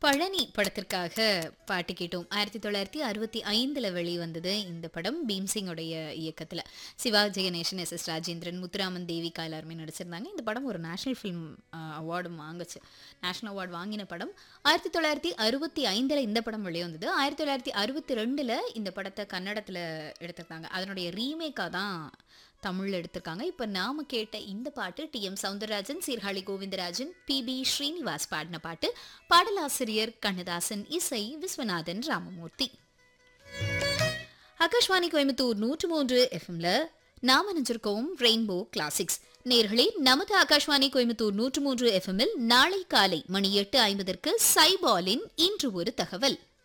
பழனி படத்திற்காக பாட்டு கேட்டோம் ஆயிரத்தி தொள்ளாயிரத்தி அறுபத்தி ஐந்தில் வெளிவந்தது இந்த படம் பீம்சிங்கோடைய இயக்கத்தில் சிவாஜி கணேசன் எஸ் எஸ் ராஜேந்திரன் முத்துராமன் தேவிகா எல்லாருமே நடிச்சிருந்தாங்க இந்த படம் ஒரு நேஷனல் ஃபிலிம் அவார்டும் வாங்குச்சு நேஷனல் அவார்டு வாங்கின படம் ஆயிரத்தி தொள்ளாயிரத்தி அறுபத்தி ஐந்தில் இந்த படம் வெளிவந்தது ஆயிரத்தி தொள்ளாயிரத்தி அறுபத்தி ரெண்டில் இந்த படத்தை கன்னடத்தில் எடுத்திருந்தாங்க அதனுடைய ரீமேக்காக தான் தமிழில் எடுத்திருக்காங்க இப்போ நாம கேட்ட இந்த பாட்டு T M Soundararajan Sirkazhi Govindarajan P B Srinivas பாடின பாட்டு பாடலாசிரியர் கண்ணதாசன் இசை விஸ்வநாதன் ராமமூர்த்தி ஆகாஷ்வாணி கோயம்புத்தூர் நூற்று மூன்று எஃப்எம்ல நாம் நினைச்சிருக்கோம் ரெயின்போ கிளாசிக்ஸ் நேர்களே நமது ஆகாஷ்வாணி கோயம்புத்தூர் நூற்று மூன்று எஃப்எம்மில் நாளை காலை மணி எட்டு ஐம்பதற்கு சைபாலின் இன்று ஒரு தகவல்